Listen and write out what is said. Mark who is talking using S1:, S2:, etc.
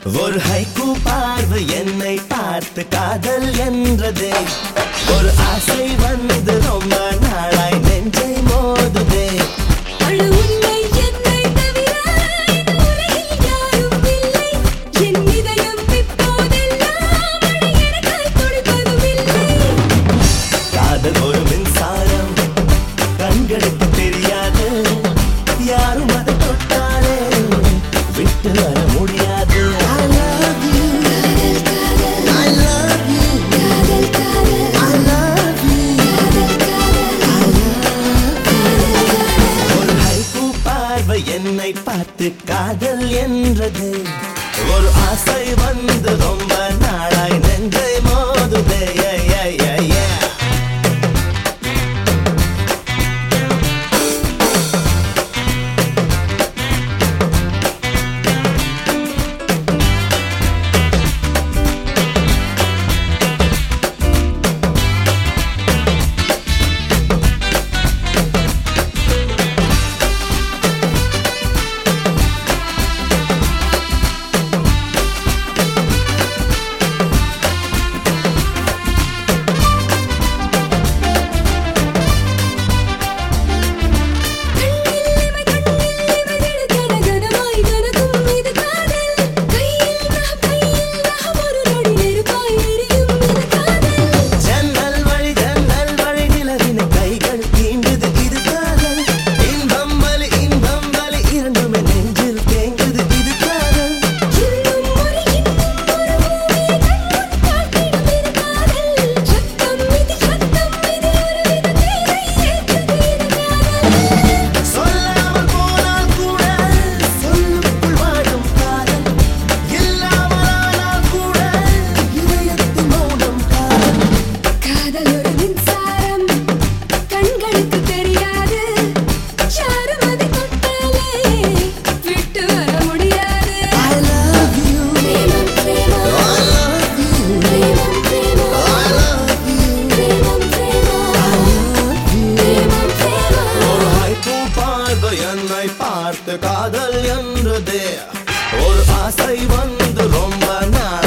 S1: ஒரு ஹைக்கூ பார்வை என்னை பார்த்து காதல் என்றதே ஒரு ஆசை வந்து ரொம்ப நாளாய் நெஞ்சை மோதுதே
S2: அழு உன்னை என்னை தவிர இந்த உலகில் யாரும் இல்லை என் இதயம் இப்போதெல்லாம் அழ எனக்காய் துடிப்பதும் இல்லை
S1: காதல் ஒரு மின்சாரம் கண்களுக்கு தெரியாது யாரும் அதை தொட்டாலே விட்டு வர முடியாது I love you. I love you. I love you. ஒரு ஹைக்கூ பார்வை என்னை பார்த்து காதல் என்றது ஒரு ஆசை வந்து ரொம்ப நாளாய் நெஞ்சை மோதுதே Yeah, yeah, yeah, yeah.
S2: கண்ணில்லிமை கண்ணில்லிமை கனகனமாய் கனகும் இது காதல் கையில் நகம் கையில் நகம் ஒரு நொடி நெருப்பாய் எரியும் இது காதல்
S1: ஜன்னல் வழி ஜன்னல் வழி நிலவின கைகள் தீண்டுது இது காதல் இன்பம் வலி இன்பம் வலி இரண்டுமே நெஞ்சில் தேங்குது இது காதல்
S2: இன்னும் ஒரு இன்னும் ஒரு பூமியை கண்முன் காட்டிடும் இது காதல் சத்தம் இது சத்தம் இது ஒரு வித தேனை ஏற்றுது இது காதல்
S1: சொல்லாமல் போனால் கூட சொல்லுக்குள் வாழும் காதல் இல்லாமலானால் கூட இதயத்தின் மௌனம் காதல்
S2: காதல் ஒரு மின்சாரம் கண்களுக்கு தெரியாது யாரும் அதை தொட்டாலே விட்டு வர முடியாது
S1: I love you
S2: Premam Premam
S1: I love you
S2: Premam Premam
S1: I love you
S2: Premam Premam
S1: I love you
S2: பிரேமம் பிரேமம்
S1: ஒரு ஹைக்கூ பார்வை என்னை பார்த்து காதல் என்றதே ஒரு ஆசை வந்து ரொம்ப நாள்